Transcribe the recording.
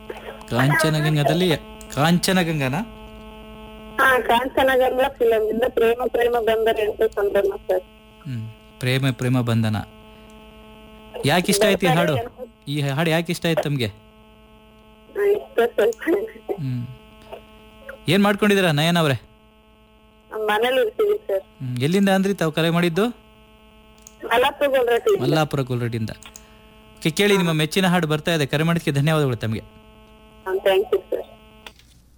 ಕಾಂಚನಗಂಗದಲ್ಲಿ ಕಾಂಚನಗಂಗನ ಹಾ ಕಾಂಚನಗಂಗ ಫಿಲಂ ಇಂದ ಪ್ರೇಮ ಪ್ರೇಮ ಬಂದರೆ ಅಂತ ಸಂಭ್ರಮ ಸರ್ ಹ್ಮ್ ಪ್ರೇಮ ಪ್ರೇಮ ಬಂಧನ ಯಾಕೆ ಇಷ್ಟ ಆಯ್ತು ಈ ಹಾಡು ಈ ಹಾಡು ಯಾಕೆ ಇಷ್ಟ ಆಯ್ತು ತಮಗೆ ಹಾ, ಇಷ್ಟ ಸ್ವಲ್ಪ ಹ್ಮ್ ಏನ್ ಮಾಡ್ಕೊಂಡಿದ್ದೀರಾ ನಯನ್ ಅವರೇ ಮನೇಲಿ ಇರ್ತೀವಿ ಸರ್ ಹ್ಮ್, ಎಲ್ಲಿಂದ ಅಂದ್ರಿ ತಾವು ಕರೆ ಮಾಡಿದ್ದು ಮಲಪ್ಪ ಗೊಲ್ರಟ್ಟಿ ಮಲ್ಲಾಪುರ ಗುಲ್ರಡಿಯಿಂದ ಓಕೆ ಕೇಳಿ ನಿಮ್ಮ ಮೆಚ್ಚಿನ ಹಾಡು ಬರ್ತಾ ಇದೆ ಕರೆ ಮಾಡಿದ್ದಕ್ಕೆ ಧನ್ಯವಾದಗಳು ತಮಗೆ ಥ್ಯಾಂಕ್ ಯು ಸರ್